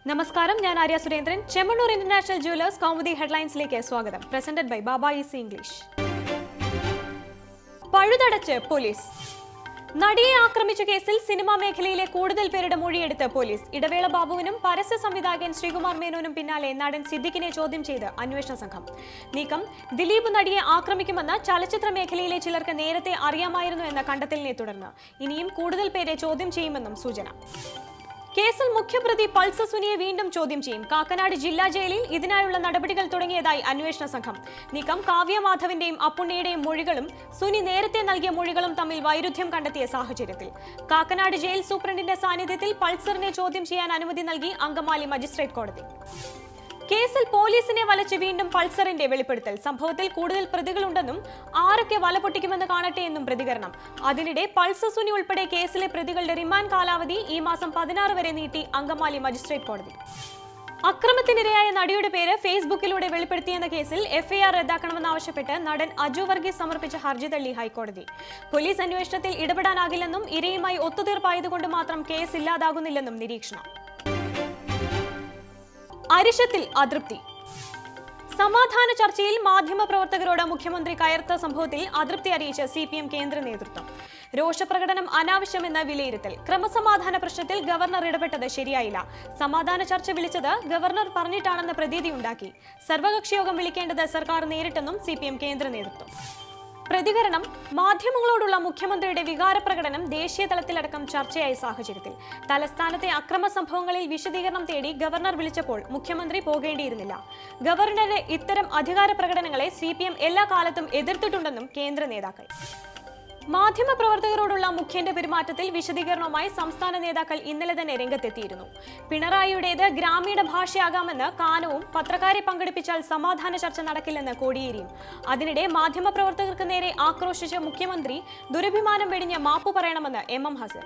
നമസ്കാരം ഞാൻ Arya Surendran Chemmanur international jewellers Kaumudi ഹെഡ്ലൈൻസിലേക്ക് സ്വാഗതം presented by Baba easy English പഴുതടച്ച് പോലീസ് നടിയെ ആക്രമിച്ച കേസിൽ സിനിമാ മേഖലയിലെ കൂടുതൽ പേരുടെ മൊഴിയെടുത്ത് പോലീസ് ഇടവേള ബാബുവിനും പരസ്യ സംവിധായകൻ ശ്രീകുമാർ മേനോനും പിന്നാലെ നടൻ സിദ്ദിഖിനെ ചോദ്യം ചെയ്ത് അന്വേഷണ സംഘം നീക്കം ദിലീപ് നടിയെ ആക്രമിക്കുമെന്ന് ചലച്ചിത്ര മേഖലയിലെ ചിലർക്ക് നേരത്തെ അറിയാമായിരുന്നു എന്ന കണ്ടെത്തലിനെ തുടർന്ന് ഇനിയും കൂടുതൽ പേരെ ചോദ്യം ചെയ്യുമെന്നും സൂചന കേസിൽ മുഖ്യപ്രതി പൾസ സുനിയെ വീണ്ടും ചോദ്യം ചെയ്യും കാക്കനാട് ജില്ലാ ജയിലിൽ ഇതിനായുള്ള നടപടികൾ തുടങ്ങിയതായി അന്വേഷണ സംഘം നീക്കം കാവ്യ മാധവിന്റെയും അപ്പുണ്ണിയുടെയും മൊഴികളും സുനി നേരത്തെ നൽകിയ മൊഴികളും തമ്മിൽ വൈരുദ്ധ്യം കണ്ടെത്തിയ സാഹചര്യത്തിൽ കാക്കനാട് ജയിൽ സൂപ്രണ്ടിന്റെ സാന്നിധ്യത്തിൽ പൾസറിനെ ചോദ്യം ചെയ്യാൻ അനുമതി നൽകി അങ്കമാലി മജിസ്ട്രേറ്റ് കോടതി കേസിൽ പോലീസിനെ വലച്ച് വീണ്ടും പൾസറിന്റെ വെളിപ്പെടുത്തൽ സംഭവത്തിൽ കൂടുതൽ പ്രതികളുണ്ടെന്നും ആരൊക്കെ വല പൊട്ടിക്കുമെന്ന് കാണട്ടെ എന്നും പ്രതികരണം അതിനിടെ പൾസർ സുനി ഉൾപ്പെടെ കേസിലെ പ്രതികളുടെ റിമാൻഡ് കാലാവധി ഈ മാസം പതിനാറ് വരെ നീട്ടി അങ്കമാലി മജിസ്ട്രേറ്റ് കോടതി അക്രമത്തിനിരയായ നടിയുടെ പേര് ഫേസ്ബുക്കിലൂടെ വെളിപ്പെടുത്തിയെന്ന കേസിൽ എഫ്ഐആർ റദ്ദാക്കണമെന്നാവശ്യപ്പെട്ട് നടൻ അജു വർഗീസ് സമർപ്പിച്ച ഹർജി തള്ളി ഹൈക്കോടതി പോലീസ് അന്വേഷണത്തിൽ ഇടപെടാനാകില്ലെന്നും ഇരയുമായി ഒത്തുതീർപ്പായതുകൊണ്ട് മാത്രം കേസ് ഇല്ലാതാകുന്നില്ലെന്നും നിരീക്ഷണം അരിശത്തിൽ അതൃപ്തി സമാധാന ചർച്ചയിൽ മാധ്യമപ്രവർത്തകരോട് മുഖ്യമന്ത്രി കയർത്ത സംഭവത്തിൽ അതൃപ്തി അറിയിച്ച സി പി എം കേന്ദ്ര നേതൃത്വം രോഷപ്രകടനം അനാവശ്യമെന്ന വിലയിരുത്തൽ ക്രമസമാധാന പ്രശ്നത്തിൽ ഗവർണർ ഇടപെട്ടത് ശരിയായില്ല സമാധാന ചർച്ച വിളിച്ചത് ഗവർണർ പറഞ്ഞിട്ടാണെന്ന പ്രതീതിയുണ്ടാക്കി സർവകക്ഷി യോഗം വിളിക്കേണ്ടത് സർക്കാർ നേരിട്ടെന്നും സി കേന്ദ്ര നേതൃത്വം പ്രതികരണം മാധ്യമങ്ങളോടുള്ള മുഖ്യമന്ത്രിയുടെ വികാരപ്രകടനം ദേശീയ തലത്തിലടക്കം ചർച്ചയായ സാഹചര്യത്തിൽ തലസ്ഥാനത്തെ അക്രമ സംഭവങ്ങളിൽ വിശദീകരണം തേടി ഗവർണർ വിളിച്ചപ്പോൾ മുഖ്യമന്ത്രി പോകേണ്ടിയിരുന്നില്ല ഗവർണറുടെ ഇത്തരം അധികാര പ്രകടനങ്ങളെ സി എല്ലാ കാലത്തും എതിർത്തിട്ടുണ്ടെന്നും കേന്ദ്ര നേതാക്കൾ മാധ്യമപ്രവർത്തകരോടുള്ള മുഖ്യന്റെ പെരുമാറ്റത്തിൽ വിശദീകരണവുമായി സംസ്ഥാന നേതാക്കൾ ഇന്നലെ തന്നെ രംഗത്തെത്തിയിരുന്നു പിണറായിയുടേത് ഗ്രാമീണ ഭാഷയാകാമെന്ന് കാനവും പത്രക്കാരെ പങ്കെടുപ്പിച്ചാൽ സമാധാന ചർച്ച നടക്കില്ലെന്ന് കോടിയേരിയും അതിനിടെ മാധ്യമപ്രവർത്തകർക്ക് നേരെ ആക്രോശിച്ച മുഖ്യമന്ത്രി ദുരഭിമാനം വെടിഞ്ഞ് മാപ്പു പറയണമെന്ന് എം എം ഹസൻ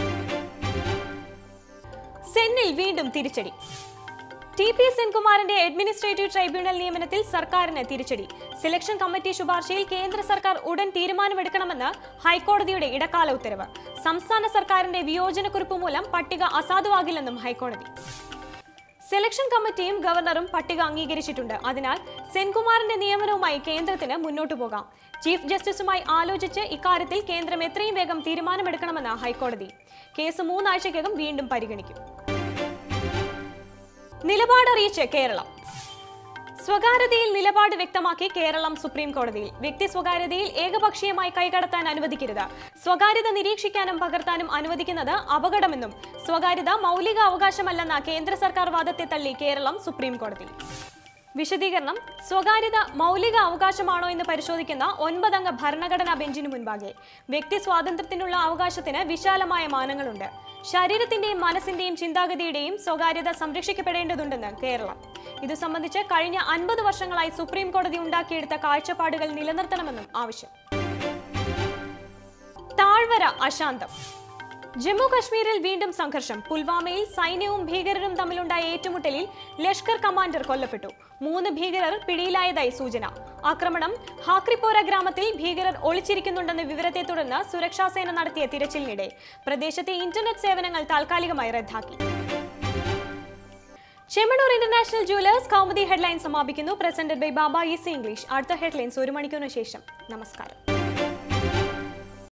സെന്നിൽ വീണ്ടും തിരിച്ചടി ടി പി സെൻകുമാറിന്റെ അഡ്മിനിസ്ട്രേറ്റീവ് ട്രൈബ്യൂണൽ നിയമനത്തിൽ സർക്കാരിന് തിരിച്ചടി സെലക്ഷൻ കമ്മിറ്റി ശുപാർശയിൽ കേന്ദ്ര സർക്കാർ ഉടൻ തീരുമാനമെടുക്കണമെന്ന് ഹൈക്കോടതിയുടെ ഇടക്കാല ഉത്തരവ് സംസ്ഥാന സർക്കാരിന്റെ വിയോജനക്കുറിപ്പ് മൂലം പട്ടിക അസാധുവാകില്ലെന്നും ഹൈക്കോടതി സെലക്ഷൻ കമ്മിറ്റിയും ഗവർണറും പട്ടിക അംഗീകരിച്ചിട്ടുണ്ട് അതിനാൽ സെൻകുമാറിന്റെ നിയമനവുമായി കേന്ദ്രത്തിന് മുന്നോട്ടു പോകാം ചീഫ് ജസ്റ്റിസുമായി ആലോചിച്ച് ഇക്കാര്യത്തിൽ കേന്ദ്രം എത്രയും വേഗം തീരുമാനമെടുക്കണമെന്ന് ഹൈക്കോടതി കേസ് മൂന്നാഴ്ചയ്ക്കകം വീണ്ടും പരിഗണിക്കും നിലപാടറിയിച്ച് കേരളം സ്വകാര്യതയിൽ നിലപാട് വ്യക്തമാക്കി കേരളം സുപ്രീം കോടതിയിൽ വ്യക്തി സ്വകാര്യതയിൽ ഏകപക്ഷീയമായി കൈകടത്താൻ അനുവദിക്കരുത് സ്വകാര്യത നിരീക്ഷിക്കാനും പകർത്താനും അനുവദിക്കുന്നത് അപകടമെന്നും സ്വകാര്യത മൗലിക അവകാശമല്ലെന്ന കേന്ദ്ര സർക്കാർ വാദത്തെ തള്ളി കേരളം സുപ്രീം കോടതി വിശദീകരണം സ്വകാര്യത മൗലിക അവകാശമാണോ എന്ന് പരിശോധിക്കുന്ന ഒൻപതംഗ ഭരണഘടനാ ബെഞ്ചിനു മുൻപാകെ വ്യക്തി സ്വാതന്ത്ര്യത്തിനുള്ള അവകാശത്തിന് വിശാലമായ മാനങ്ങളുണ്ട് ശരീരത്തിന്റെയും മനസ്സിന്റെയും ചിന്താഗതിയുടെയും സ്വകാര്യത സംരക്ഷിക്കപ്പെടേണ്ടതുണ്ടെന്ന് കേരളം ഇത് സംബന്ധിച്ച് കഴിഞ്ഞ അൻപത് വർഷങ്ങളായി സുപ്രീം കോടതി ഉണ്ടാക്കിയെടുത്ത കാഴ്ചപ്പാടുകൾ നിലനിർത്തണമെന്നും ആവശ്യം താഴ്വര അശാന്തം ജമ്മു കശ്മീരിൽ വീണ്ടും സംഘർഷം പുൽവാമയിൽ സൈന്യവും ഭീകരരും തമ്മിലുണ്ടായ ഏറ്റുമുട്ടലിൽ ലഷ്കർ കമാൻഡർ കൊല്ലപ്പെട്ടു മൂന്ന് ഭീകരർ പിടിയിലായതായി സൂചന ആക്രമണം ഹാക്രിപ്പോര ഗ്രാമത്തിൽ ഭീകരർ ഒളിച്ചിരിക്കുന്നുണ്ടെന്ന വിവരത്തെ തുടർന്ന് സുരക്ഷാസേന നടത്തിയ തിരച്ചിലിനിടെ പ്രദേശത്തെ ഇന്റർനെറ്റ് സേവനങ്ങൾ താൽക്കാലികമായി റദ്ദാക്കി Chemmanur international jewellers Kaumudi headline സമാപിക്കുന്നു presented by Baba easy English അടുത്ത ഹെഡ്ലൈൻസ് ഒരു മണിക്കൂറിന് ശേഷം നമസ്കാരം